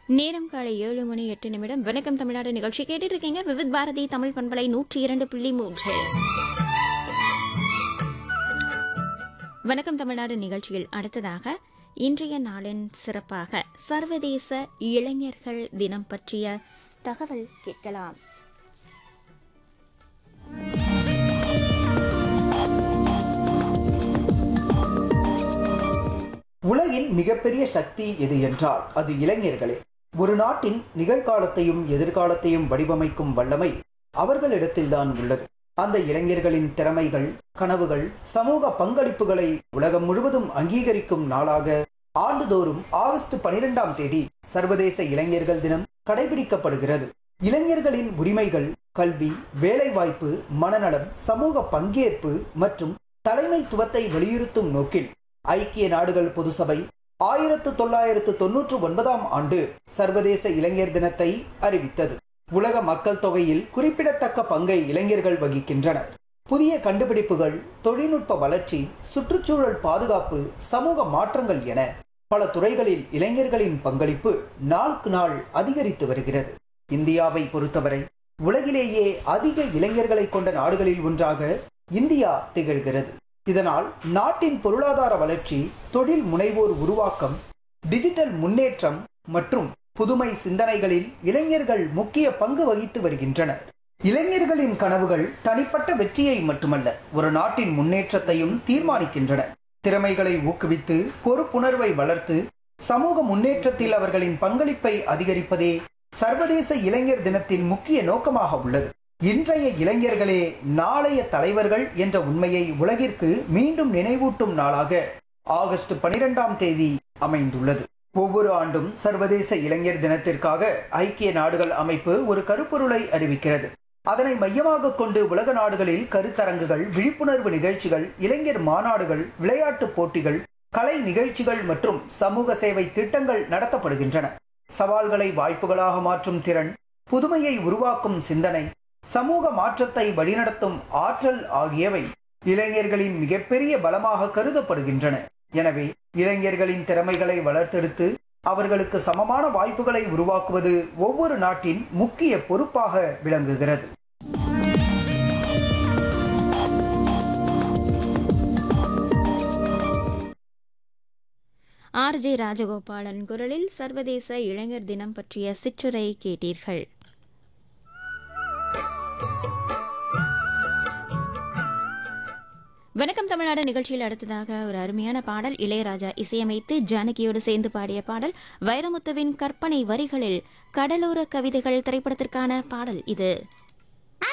நேரம் காலை ஏழு மணி எட்டு நிமிடம் வணக்கம் தமிழ்நாடு நிகழ்ச்சி கேட்டுட்டு இருக்கீங்க விவித் பாரதி தமிழ் பண்பலை நூற்றி இரண்டு புள்ளி மூன்று வணக்கம் தமிழ்நாடு நிகழ்ச்சியில் அடுத்ததாக இன்றைய நாளின் சிறப்பாக சர்வதேச இளைஞர்கள் தினம் பற்றிய தகவல் கேட்கலாம் உலகின் மிகப்பெரிய சக்தி எது என்றால் அது இளைஞர்களே ஒரு நாட்டின் நிகழ்காலத்தையும் எதிர்காலத்தையும் வடிவமைக்கும் வல்லமை அவர்களிடத்தில்தான் உள்ளது அந்த இளைஞர்களின் திறமைகள் கனவுகள் சமூக பங்களிப்புகளை உலகம் முழுவதும் அங்கீகரிக்கும் நாளாக ஆண்டுதோறும் ஆகஸ்ட் பனிரெண்டாம் தேதி சர்வதேச இளைஞர்கள் தினம் கடைபிடிக்கப்படுகிறது இளைஞர்களின் உரிமைகள் கல்வி வேலைவாய்ப்பு மனநலம் சமூக பங்கேற்பு மற்றும் தலைமைத்துவத்தை வலியுறுத்தும் நோக்கில் ஐக்கிய நாடுகள் பொதுசபை ஆயிரத்து தொள்ளாயிரத்து தொன்னூற்று ஒன்பதாம் ஆண்டு சர்வதேச இளைஞர் தினத்தை அறிவித்தது உலக மக்கள் தொகையில் குறிப்பிடத்தக்க பங்கை இளைஞர்கள் வகிக்கின்றனர் புதிய கண்டுபிடிப்புகள் தொழில்நுட்ப வளர்ச்சி சுற்றுச்சூழல் பாதுகாப்பு சமூக மாற்றங்கள் என பல துறைகளில் இளைஞர்களின் பங்களிப்பு நாளுக்கு நாள் அதிகரித்து வருகிறது இந்தியாவை பொறுத்தவரை உலகிலேயே அதிக இளைஞர்களை கொண்ட நாடுகளில் ஒன்றாக இந்தியா திகழ்கிறது இதனால் நாட்டின் பொருளாதார வளர்ச்சி தொழில் முனைவோர் உருவாக்கம் டிஜிட்டல் முன்னேற்றம் மற்றும் புதுமை சிந்தனைகளில் இளைஞர்கள் முக்கிய பங்கு வகித்து வருகின்றனர் இளைஞர்களின் கனவுகள் தனிப்பட்ட வெற்றியை மட்டுமல்ல ஒரு நாட்டின் முன்னேற்றத்தையும் தீர்மானிக்கின்றன திறமைகளை ஊக்குவித்து பொறுப்புணர்வை வளர்த்து சமூக முன்னேற்றத்தில் அவர்களின் பங்களிப்பை அதிகரிப்பதே சர்வதேச இளைஞர் தினத்தின் முக்கிய நோக்கமாக உள்ளது இன்றைய இளைஞர்களே நாளைய தலைவர்கள் என்ற உண்மையை உலகிற்கு மீண்டும் நினைவூட்டும் நாளாக ஆகஸ்ட் பனிரெண்டாம் தேதி அமைந்துள்ளது ஒவ்வொரு ஆண்டும் சர்வதேச இளைஞர் தினத்திற்காக ஐக்கிய நாடுகள் அமைப்பு ஒரு கருப்பொருளை அறிவிக்கிறது அதனை மையமாக கொண்டு உலக நாடுகளில் கருத்தரங்குகள் விழிப்புணர்வு நிகழ்ச்சிகள் இளைஞர் மாநாடுகள் விளையாட்டுப் போட்டிகள் கலை நிகழ்ச்சிகள் மற்றும் சமூக சேவை திட்டங்கள் நடத்தப்படுகின்றன சவால்களை வாய்ப்புகளாக மாற்றும் திறன் புதுமையை உருவாக்கும் சிந்தனை சமூக மாற்றத்தை வழிநடத்தும் ஆற்றல் ஆகியவை இளைஞர்களின் மிகப்பெரிய பலமாக கருதப்படுகின்றன எனவே இளைஞர்களின் திறமைகளை வளர்த்தெடுத்து அவர்களுக்கு சமமான வாய்ப்புகளை உருவாக்குவது ஒவ்வொரு நாட்டின் முக்கிய பொறுப்பாக விளங்குகிறது ஆர் ஜே ராஜகோபாலன் குரலில் சர்வதேச இளைஞர் தினம் பற்றிய சிற்றுரை கேட்டீர்கள் வணக்கம் தமிழ்நாடு நிகழ்ச்சியில் அடுத்ததாக ஒரு அருமையான பாடல் இளையராஜா இசையமைத்து ஜானகியோடு சேர்ந்து பாடிய பாடல் வைரமுத்துவின் கற்பனை வரிகளில் கடலோர கவிதைகள் திரைப்படத்திற்கான பாடல் இது